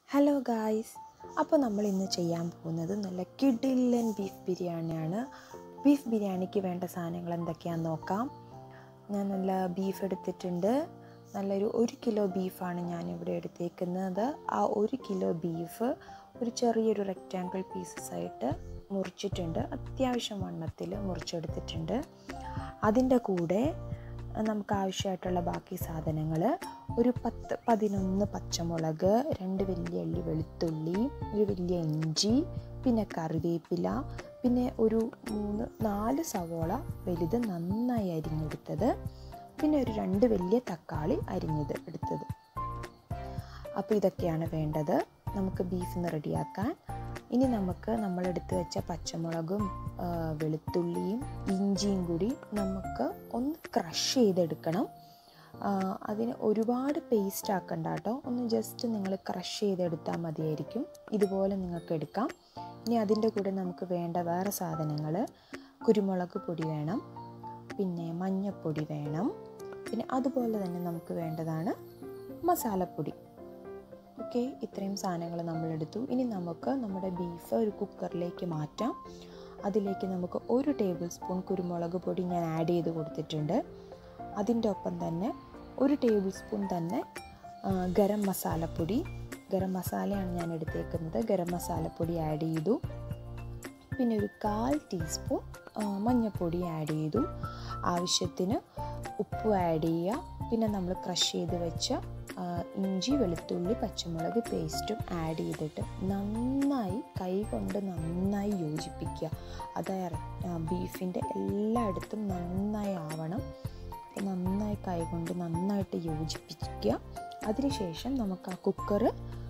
hello guys അപ്പോൾ നമ്മൾ ഇന്ന് ചെയ്യാൻ പോകുന്നത് നല്ല കിഡില്ലൻ ബീഫ് ബിരിയാണിയാണ് ബീഫ് ബിരിയാണിക്ക് വേണ്ട സാധനങ്ങൾ എന്തൊക്കെയാണെന്ന് നോക്കാം ഞാൻ നല്ല ബീഫ് എടുത്തിട്ടുണ്ട് നല്ലൊരു ഒരു കിലോ ബീഫാണ് ഞാനിവിടെ എടുത്തേക്കുന്നത് ആ ഒരു കിലോ ബീഫ് ഒരു ചെറിയൊരു റെക്റ്റാങ്കിൾ പീസസ് ആയിട്ട് മുറിച്ചിട്ടുണ്ട് അത്യാവശ്യം വണ്ണത്തിൽ മുറിച്ചെടുത്തിട്ടുണ്ട് അതിൻ്റെ കൂടെ നമുക്ക് ആവശ്യമായിട്ടുള്ള ബാക്കി സാധനങ്ങൾ ഒരു പത്ത് പതിനൊന്ന് പച്ചമുളക് രണ്ട് വലിയ അള്ളി വെളുത്തുള്ളി ഒരു വലിയ ഇഞ്ചി പിന്നെ കറിവേപ്പില പിന്നെ ഒരു മൂന്ന് നാല് സവോള വലുത് നന്നായി അരിഞ്ഞെടുത്തത് പിന്നെ ഒരു രണ്ട് വലിയ തക്കാളി അരിഞ്ഞത് എടുത്തത് അപ്പോൾ ഇതൊക്കെയാണ് വേണ്ടത് നമുക്ക് ബീഫ് റെഡിയാക്കാൻ ഇനി നമുക്ക് നമ്മൾ എടുത്തു വെച്ച പച്ചമുളകും വെളുത്തുള്ളിയും ഇഞ്ചിയും കൂടി നമുക്ക് ഒന്ന് ക്രഷ് ചെയ്തെടുക്കണം അതിന് ഒരുപാട് പേസ്റ്റ് ആക്കണ്ട കേട്ടോ ഒന്ന് ജസ്റ്റ് നിങ്ങൾ ക്രഷ് ചെയ്തെടുത്താൽ മതിയായിരിക്കും ഇതുപോലെ നിങ്ങൾക്ക് എടുക്കാം ഇനി അതിൻ്റെ കൂടെ നമുക്ക് വേണ്ട വേറെ സാധനങ്ങൾ കുരുമുളക് പൊടി വേണം പിന്നെ മഞ്ഞൾപ്പൊടി വേണം പിന്നെ അതുപോലെ തന്നെ നമുക്ക് വേണ്ടതാണ് മസാലപ്പൊടി ഓക്കെ ഇത്രയും സാധനങ്ങൾ നമ്മൾ എടുത്തു ഇനി നമുക്ക് നമ്മുടെ ബീഫ് ഒരു കുക്കറിലേക്ക് മാറ്റാം അതിലേക്ക് നമുക്ക് ഒരു ടേബിൾ സ്പൂൺ കുരുമുളക് പൊടി ഞാൻ ആഡ് ചെയ്ത് കൊടുത്തിട്ടുണ്ട് അതിൻ്റെ ഒപ്പം തന്നെ ഒരു ടേബിൾ സ്പൂൺ തന്നെ ഗരം മസാലപ്പൊടി ഗരം മസാലയാണ് ഞാൻ എടുത്തേക്കുന്നത് ഗരം മസാലപ്പൊടി ആഡ് ചെയ്തു പിന്നെ ഒരു കാൽ ടീസ്പൂൺ മഞ്ഞൾപ്പൊടി ആഡ് ചെയ്തു ആവശ്യത്തിന് ഉപ്പ് ആഡ് ചെയ്യുക പിന്നെ നമ്മൾ ക്രഷ് ചെയ്ത് വെച്ച ഇഞ്ചി വെളുത്തുള്ളി പച്ചമുളക് പേസ്റ്റും ആഡ് ചെയ്തിട്ട് നന്നായി കൈ കൊണ്ട് നന്നായി യോജിപ്പിക്കുക അതായത് ബീഫിൻ്റെ എല്ലായിടത്തും നന്നായി ആവണം നന്നായി കൈ കൊണ്ട് നന്നായിട്ട് യോജിപ്പിക്കുക അതിനുശേഷം നമുക്ക് ആ കുക്കർ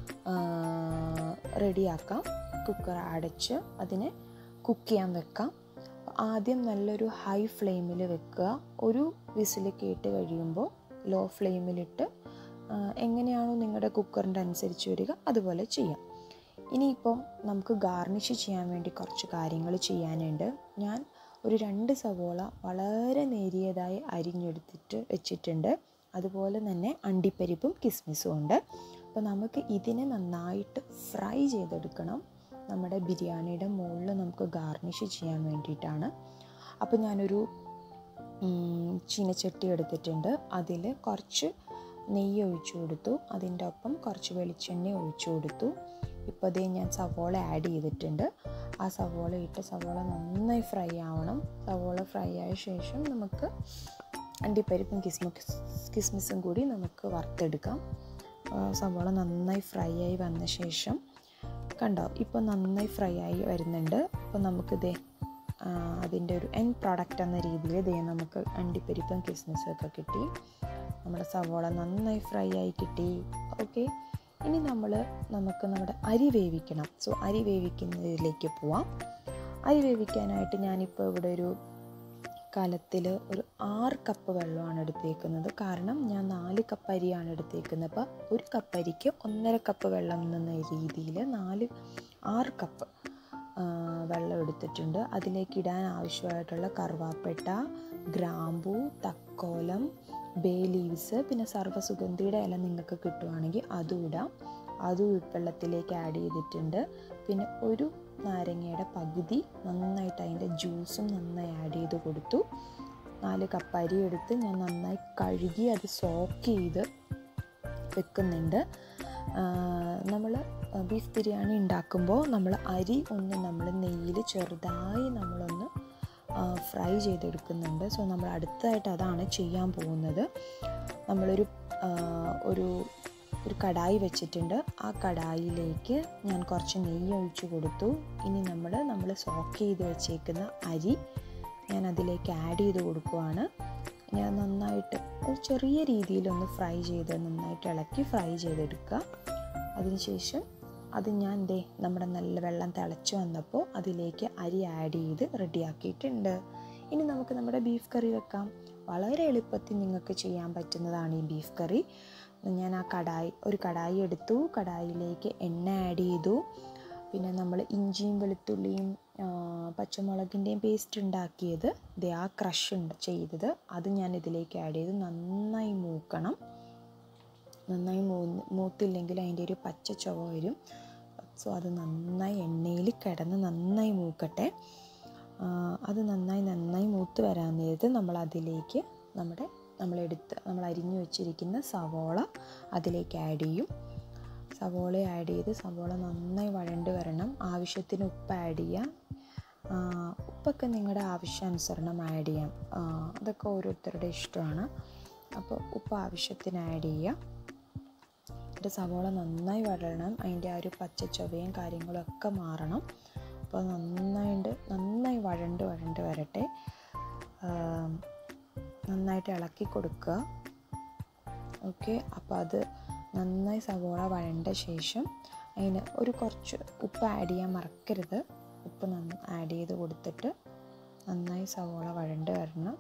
റെഡിയാക്കാം കുക്കർ അടച്ച് അതിനെ കുക്ക് ചെയ്യാൻ വെക്കാം ആദ്യം നല്ലൊരു ഹൈ ഫ്ലെയിമിൽ വെക്കുക ഒരു വിസിൽ കേട്ട് കഴിയുമ്പോൾ ലോ ഫ്ലെയിമിലിട്ട് എങ്ങനെയാണോ നിങ്ങളുടെ കുക്കറിൻ്റെ അനുസരിച്ച് വരിക അതുപോലെ ചെയ്യാം ഇനിയിപ്പം നമുക്ക് ഗാർണിഷ് ചെയ്യാൻ വേണ്ടി കുറച്ച് കാര്യങ്ങൾ ചെയ്യാനുണ്ട് ഞാൻ ഒരു രണ്ട് സവോള വളരെ നേരിയതായി അരിഞ്ഞെടുത്തിട്ട് വെച്ചിട്ടുണ്ട് അതുപോലെ തന്നെ അണ്ടിപ്പരിപ്പും കിസ്മിസും ഉണ്ട് അപ്പോൾ നമുക്ക് ഇതിനെ നന്നായിട്ട് ഫ്രൈ ചെയ്തെടുക്കണം നമ്മുടെ ബിരിയാണിയുടെ മുകളിൽ നമുക്ക് ഗാർണിഷ് ചെയ്യാൻ വേണ്ടിയിട്ടാണ് അപ്പോൾ ഞാനൊരു ചീനച്ചട്ടി എടുത്തിട്ടുണ്ട് അതിൽ കുറച്ച് നെയ്യ് ഒഴിച്ചു കൊടുത്തു അതിൻ്റെ ഒപ്പം കുറച്ച് വെളിച്ചെണ്ണ ഒഴിച്ചു കൊടുത്തു ഇപ്പോൾ അതേ ഞാൻ സവോള ആഡ് ചെയ്തിട്ടുണ്ട് ആ സവോള ഇട്ട് സവോള നന്നായി ഫ്രൈ ആവണം സവോള ഫ്രൈ ആയ ശേഷം നമുക്ക് അണ്ടിപ്പരിപ്പും കിസ്മിസ് കിസ്മിസും കൂടി നമുക്ക് വറുത്തെടുക്കാം സവോള നന്നായി ഫ്രൈ ആയി വന്ന ശേഷം കണ്ടോ ഇപ്പോൾ നന്നായി ഫ്രൈ ആയി വരുന്നുണ്ട് അപ്പോൾ നമുക്കിതേ അതിൻ്റെ ഒരു എൻ പ്രോഡക്റ്റ് എന്ന രീതിയിൽ ഇതേ നമുക്ക് അണ്ടിപ്പരിപ്പും കിസ്മിസും ഒക്കെ കിട്ടി നമ്മുടെ സവോള നന്നായി ഫ്രൈ ആയി കിട്ടി ഓക്കെ ഇനി നമ്മൾ നമുക്ക് നമ്മുടെ അരി വേവിക്കണം സോ അരി വേവിക്കുന്നതിലേക്ക് പോവാം അരി വേവിക്കാനായിട്ട് ഞാനിപ്പോൾ ഇവിടെ ഒരു കലത്തിൽ ഒരു ആറ് കപ്പ് വെള്ളമാണ് എടുത്തേക്കുന്നത് കാരണം ഞാൻ നാല് കപ്പ് അരിയാണ് എടുത്തേക്കുന്നത് അപ്പോൾ ഒരു കപ്പ് അരിക്ക് ഒന്നര കപ്പ് വെള്ളം എന്ന രീതിയിൽ നാല് ആറ് കപ്പ് വെള്ളം എടുത്തിട്ടുണ്ട് അതിലേക്ക് ഇടാൻ ആവശ്യമായിട്ടുള്ള കറുവാപ്പട്ട ഗ്രാമ്പൂ തക്കോലം ബേ ലീവ്സ് പിന്നെ സർവ്വസുഗന്ധിയുടെ ഇല നിങ്ങൾക്ക് കിട്ടുവാണെങ്കിൽ അതും ഇടാം അതും വെള്ളത്തിലേക്ക് ആഡ് ചെയ്തിട്ടുണ്ട് പിന്നെ ഒരു നാരങ്ങയുടെ പകുതി നന്നായിട്ട് അതിൻ്റെ ജ്യൂസും നന്നായി ആഡ് ചെയ്ത് കൊടുത്തു നാല് കപ്പ് അരി എടുത്ത് ഞാൻ നന്നായി കഴുകി അത് സോക്ക് ചെയ്ത് വെക്കുന്നുണ്ട് നമ്മൾ ബീഫ് ബിരിയാണി ഉണ്ടാക്കുമ്പോൾ നമ്മൾ അരി ഒന്ന് നമ്മൾ നെയ്യിൽ ചെറുതായി നമ്മളൊന്ന് ഫ്രൈ ചെയ്തെടുക്കുന്നുണ്ട് സോ നമ്മൾ അടുത്തതായിട്ട് അതാണ് ചെയ്യാൻ പോകുന്നത് നമ്മളൊരു ഒരു ഒരു കടായി വെച്ചിട്ടുണ്ട് ആ കടായിലേക്ക് ഞാൻ കുറച്ച് നെയ്യ് ഒഴിച്ചു കൊടുത്തു ഇനി നമ്മൾ നമ്മൾ സോക്ക് ചെയ്ത് വെച്ചേക്കുന്ന അരി ഞാൻ അതിലേക്ക് ആഡ് ചെയ്ത് കൊടുക്കുവാണ് ഞാൻ നന്നായിട്ട് ഒരു ചെറിയ രീതിയിലൊന്ന് ഫ്രൈ ചെയ്ത് നന്നായിട്ട് ഇളക്കി ഫ്രൈ ചെയ്തെടുക്കുക അതിനുശേഷം അത് ഞാൻ ദേ നമ്മുടെ നല്ല വെള്ളം തിളച്ച് വന്നപ്പോൾ അതിലേക്ക് അരി ആഡ് ചെയ്ത് റെഡിയാക്കിയിട്ടുണ്ട് ഇനി നമുക്ക് നമ്മുടെ ബീഫ് കറി വെക്കാം വളരെ എളുപ്പത്തിൽ നിങ്ങൾക്ക് ചെയ്യാൻ പറ്റുന്നതാണ് ഈ ബീഫ് കറി ഞാൻ ആ കടായി ഒരു കടായി എടുത്തു കടായിലേക്ക് എണ്ണ ആഡ് ചെയ്തു പിന്നെ നമ്മൾ ഇഞ്ചിയും വെളുത്തുള്ളിയും പച്ചമുളകിൻ്റെയും പേസ്റ്റ് ഉണ്ടാക്കിയത് ദേ ആ ക്രഷ് ഉണ്ട് ചെയ്തത് അത് ഞാൻ ഇതിലേക്ക് ആഡ് ചെയ്ത് നന്നായി മൂക്കണം നന്നായി മൂ മൂത്തില്ലെങ്കിൽ അതിൻ്റെ ഒരു പച്ച ചുവ വരും സോ അത് നന്നായി എണ്ണയിൽ കിടന്ന് നന്നായി മൂക്കട്ടെ ആ, അത് നന്നായി നന്നായി മൂത്ത് വരാൻ നേരത്ത് നമ്മൾ അതിലേക്ക് നമ്മുടെ നമ്മളെടുത്ത് നമ്മൾ അരിഞ്ഞു വെച്ചിരിക്കുന്ന സവോള അതിലേക്ക് ആഡ് ചെയ്യും സവോള ആഡ് ചെയ്ത് സവോള നന്നായി വഴണ്ട് വരണം ആവശ്യത്തിന് ഉപ്പ് ആഡ് ചെയ്യാം ആ, ഉപ്പൊക്കെ നിങ്ങളുടെ ആവശ്യാനുസരണം ആഡ് ചെയ്യാം ആ, അതൊക്കെ ഓരോരുത്തരുടെ ഇഷ്ടമാണ് അപ്പോൾ ഉപ്പ് ആവശ്യത്തിന് ആഡ് ചെയ്യുക എന്നിട്ട് സവോള നന്നായി വഴരണം അതിൻ്റെ ആ ഒരു പച്ച ചൊവയും കാര്യങ്ങളും ഒക്കെ മാറണം അപ്പോൾ നന്നായിട്ട് നന്നായി വഴണ്ട് വഴണ്ട് വരട്ടെ ആം, നന്നായിട്ട് ഇളക്കി കൊടുക്കുക ഓക്കെ അപ്പോൾ അത് നന്നായി സവോള വഴണ്ട ശേഷം അതിന് ഒരു കുറച്ച് ഉപ്പ് ആഡ് ചെയ്യാൻ മറക്കരുത് ഉപ്പ് നന്ന ആഡ് ചെയ്ത് കൊടുത്തിട്ട് നന്നായി സവോള വഴണ്ട് വരണം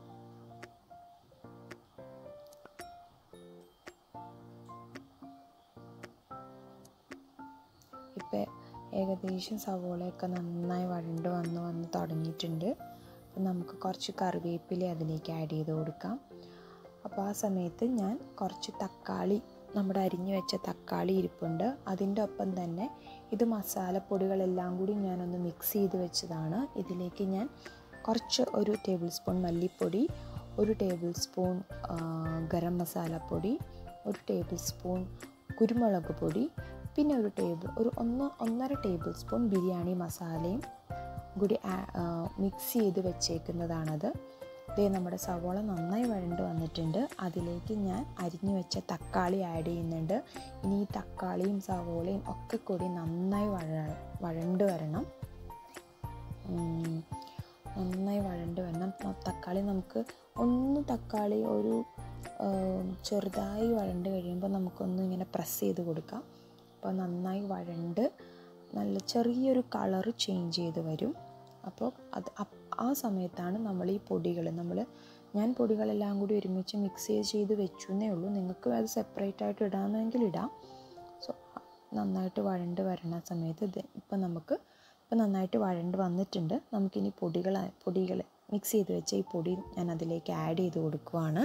ഇപ്പം ഏകദേശം സവോളയൊക്കെ നന്നായി വഴണ്ട് വന്ന് വന്ന് തുടങ്ങിയിട്ടുണ്ട് അപ്പം നമുക്ക് കുറച്ച് കറിവേപ്പില അതിലേക്ക് ആഡ് ചെയ്ത് കൊടുക്കാം അപ്പോൾ ആ സമയത്ത് ഞാൻ കുറച്ച് തക്കാളി നമ്മുടെ അരിഞ്ഞു വെച്ച തക്കാളി ഇരിപ്പുണ്ട് അതിൻ്റെ ഒപ്പം തന്നെ ഇത് മസാലപ്പൊടികളെല്ലാം കൂടി ഞാനൊന്ന് മിക്സ് ചെയ്ത് വെച്ചതാണ് ഇതിലേക്ക് ഞാൻ കുറച്ച് ഒരു ടേബിൾ സ്പൂൺ മല്ലിപ്പൊടി ഒരു ടേബിൾ സ്പൂൺ ആ, ഗരം മസാലപ്പൊടി ഒരു ടേബിൾ സ്പൂൺ കുരുമുളക് പൊടി പിന്നെ ഒരു ടേബിൾ ഒരു ഒന്ന് ഒന്നര ടേബിൾ സ്പൂൺ ബിരിയാണി മസാലയും കൂടി മിക്സ് ചെയ്ത് വെച്ചേക്കുന്നതാണത് ഇതേ നമ്മുടെ സവോള നന്നായി വഴണ്ട് വന്നിട്ടുണ്ട് അതിലേക്ക് ഞാൻ അരിഞ്ഞു വെച്ച തക്കാളി ആഡ് ചെയ്യുന്നുണ്ട് ഇനി ഈ തക്കാളിയും സവോളയും ഒക്കെ കൂടി നന്നായി വഴ വഴണ്ട് വരണം ഉം, നന്നായി വഴണ്ട് വരണം ന- തക്കാളി നമുക്ക് ഒന്ന് തക്കാളി ഒരു ആം, ചെറുതായി വഴണ്ട് കഴിയുമ്പോൾ നമുക്കൊന്ന് ഇങ്ങനെ പ്രസ് ചെയ്ത് കൊടുക്കാം അപ്പോൾ നന്നായി വഴണ്ട് നല്ല ചെറിയൊരു കളറ് ചേഞ്ച് ചെയ്ത് വരും അപ്പോൾ അത് അപ്പ് ആ സമയത്താണ് നമ്മൾ ഈ പൊടികൾ നമ്മൾ ഞാൻ പൊടികളെല്ലാം കൂടി ഒരുമിച്ച് മിക്സ് ചെയ്ത് വെച്ചു എന്നേ ഉള്ളൂ നിങ്ങൾക്ക് അത് സെപ്പറേറ്റ് ആയിട്ട് ഇടാമെന്നെങ്കിൽ ഇടാം സോ നന്നായിട്ട് വഴണ്ട് വരണ സമയത്ത് ഇത് ഇപ്പം നമുക്ക് ഇപ്പം നന്നായിട്ട് വഴണ്ട് വന്നിട്ടുണ്ട് നമുക്കിനി പൊടികൾ പൊടികൾ മിക്സ് ചെയ്ത് വെച്ച ഈ പൊടി ഞാൻ അതിലേക്ക് ആഡ് ചെയ്ത് കൊടുക്കുവാണ്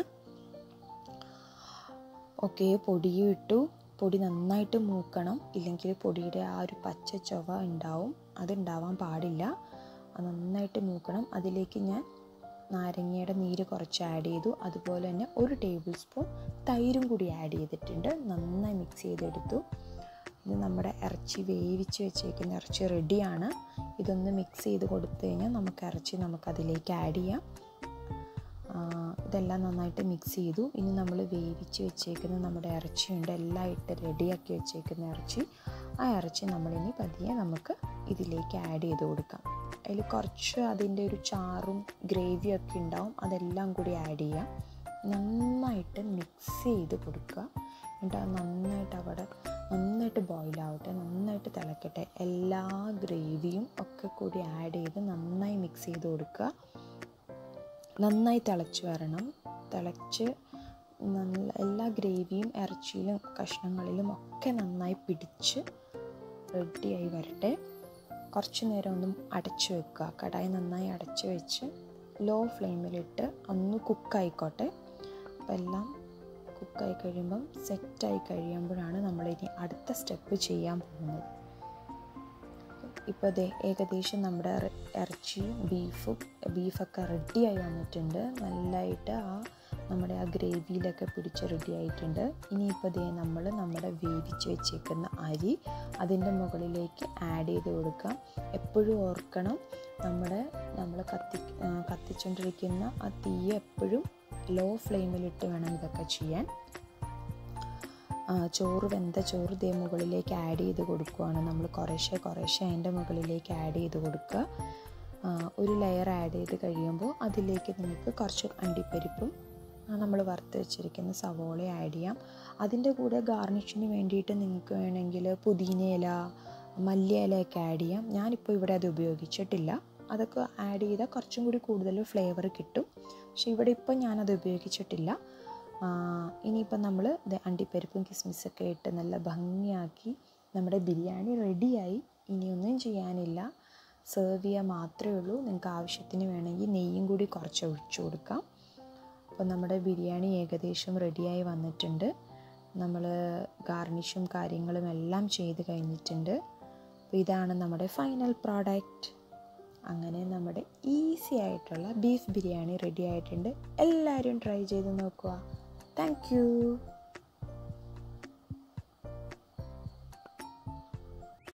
ഓക്കെ പൊടിയും ഇട്ടു പൊടി നന്നായിട്ട് മൂക്കണം ഇല്ലെങ്കിൽ പൊടിയുടെ ആ ഒരു പച്ച ചൊവ ഉണ്ടാവും അതുണ്ടാവാൻ പാടില്ല അത് നന്നായിട്ട് മൂക്കണം അതിലേക്ക് ഞാൻ നാരങ്ങയുടെ നീര് കുറച്ച് ആഡ് ചെയ്തു അതുപോലെ തന്നെ ഒരു ടേബിൾ സ്പൂൺ തൈരും കൂടി ആഡ് ചെയ്തിട്ടുണ്ട് നന്നായി മിക്സ് ചെയ്തെടുത്തു ഇത് നമ്മുടെ ഇറച്ചി വേവിച്ച് വെച്ചേക്കുന്ന ഇറച്ചി റെഡിയാണ് ഇതൊന്ന് മിക്സ് ചെയ്ത് കൊടുത്തു കഴിഞ്ഞാൽ നമുക്ക് ഇറച്ചി നമുക്ക് അതിലേക്ക് ആഡ് ചെയ്യാം ആ, ഇതെല്ലാം നന്നായിട്ട് മിക്സ് ചെയ്തു ഇനി നമ്മൾ വേവിച്ച് വെച്ചേക്കുന്ന നമ്മുടെ ഇറച്ചിയുണ്ട് എല്ലാം ഇട്ട് റെഡിയാക്കി വെച്ചേക്കുന്ന ഇറച്ചി ആ ഇറച്ചി നമ്മളിനി പതിയെ നമുക്ക് ഇതിലേക്ക് ആഡ് ചെയ്ത് കൊടുക്കാം അതിൽ കുറച്ച് അതിൻ്റെ ഒരു ചാറും ഗ്രേവിയും ഒക്കെ ഉണ്ടാവും അതെല്ലാം കൂടി ആഡ് ചെയ്യാം നന്നായിട്ട് മിക്സ് ചെയ്ത് കൊടുക്കുക എന്നിട്ട് അത് നന്നായിട്ട് അവിടെ നന്നായിട്ട് ബോയിലാവട്ടെ നന്നായിട്ട് തിളക്കട്ടെ എല്ലാ ഗ്രേവിയും ഒക്കെ കൂടി ആഡ് ചെയ്ത് നന്നായി മിക്സ് ചെയ്ത് കൊടുക്കുക നന്നായി തിളച്ച് വരണം തിളച്ച് നല്ല എല്ലാ ഗ്രേവിയും ഇറച്ചിയിലും കഷ്ണങ്ങളിലും ഒക്കെ നന്നായി പിടിച്ച് റെഡിയായി വരട്ടെ കുറച്ച് നേരം ഒന്നും അടച്ചു വെക്കുക കടായി നന്നായി അടച്ചു വെച്ച് ലോ ഫ്ലെയിമിലിട്ട് ഒന്ന് കുക്കായിക്കോട്ടെ അപ്പം എല്ലാം കുക്കായി കഴിയുമ്പം സെറ്റായി കഴിയുമ്പോഴാണ് നമ്മളിനി അടുത്ത സ്റ്റെപ്പ് ചെയ്യാൻ പോകുന്നത് ഇപ്പോൾ ദേ ഏകദേശം നമ്മുടെ ഇറ- ഇറച്ചിയും ബീഫും ബീഫൊക്കെ റെഡിയായി വന്നിട്ടുണ്ട് നല്ലതായിട്ട് ആ നമ്മുടെ ആ ഗ്രേവിയിലൊക്കെ പിടിച്ച് റെഡി ആയിട്ടുണ്ട് ഇനിയിപ്പോൾ ദേ നമ്മൾ നമ്മുടെ വേവിച്ച് വെച്ചേക്കുന്ന അരി അതിൻ്റെ മുകളിലേക്ക് ആഡ് ചെയ്ത് കൊടുക്കാം എപ്പോഴും ഓർക്കണം നമ്മുടെ നമ്മൾ കത്തി ആ, കത്തിച്ചുകൊണ്ടിരിക്കുന്ന ആ തീ എപ്പോഴും ലോ ഫ്ലെയിമിലിട്ട് വേണം ഇതൊക്കെ ചെയ്യാൻ ആ, ചോറ് വെന്ത ചോറ് ദേ മുകളിലേക്ക് ആഡ് ചെയ്ത് കൊടുക്കുവാണ് നമ്മൾ കുറേശ്ശെ കുറേശ്ശെ അതിൻ്റെ മുകളിലേക്ക് ആഡ് ചെയ്ത് കൊടുക്കുക ആ, ഒരു ലെയർ ആഡ് ചെയ്ത് കഴിയുമ്പോൾ അതിലേക്ക് നിങ്ങൾക്ക് കുറച്ച് അണ്ടിപ്പരിപ്പും നമ്മൾ വറുത്ത് വെച്ചിരിക്കുന്ന സവോള ആഡ് ചെയ്യാം അതിൻ്റെ കൂടെ ഗാർണിഷിന് വേണ്ടിയിട്ട് നിങ്ങൾക്ക് വേണമെങ്കിൽ പുതിനയില മല്ലിയിലയൊക്കെ ആഡ് ചെയ്യാം ഞാനിപ്പോൾ ഇവിടെ അത് ഉപയോഗിച്ചിട്ടില്ല അതൊക്കെ ആഡ് ചെയ്താൽ കുറച്ചും കൂടി കൂടുതൽ ഫ്ലേവർ കിട്ടും പക്ഷേ ഇവിടെ ഇപ്പോൾ ഞാനത് ഉപയോഗിച്ചിട്ടില്ല ആ, ഇനിയിപ്പം നമ്മൾ അണ്ടിപ്പരിപ്പും കിസ്മിസൊക്കെ ഇട്ട് നല്ല ഭംഗിയാക്കി നമ്മുടെ ബിരിയാണി റെഡിയായി ഇനിയൊന്നും ചെയ്യാനില്ല സെർവ് ചെയ്യാൻ മാത്രമേ ഉള്ളൂ നിങ്ങൾക്ക് ആവശ്യത്തിന് വേണമെങ്കിൽ നെയ്യും കൂടി കുറച്ച് ഒഴിച്ചു കൊടുക്കാം അപ്പോൾ നമ്മുടെ ബിരിയാണി ഏകദേശം റെഡിയായി വന്നിട്ടുണ്ട് നമ്മൾ ഗാർണിഷും കാര്യങ്ങളും എല്ലാം ചെയ്ത് കഴിഞ്ഞിട്ടുണ്ട് അപ്പോൾ ഇതാണ് നമ്മുടെ ഫൈനൽ പ്രോഡക്റ്റ് അങ്ങനെ നമ്മുടെ ഈസി ആയിട്ടുള്ള ബീഫ് ബിരിയാണി റെഡി ആയിട്ടുണ്ട് എല്ലാവരും ട്രൈ ചെയ്ത് നോക്കുക താങ്ക്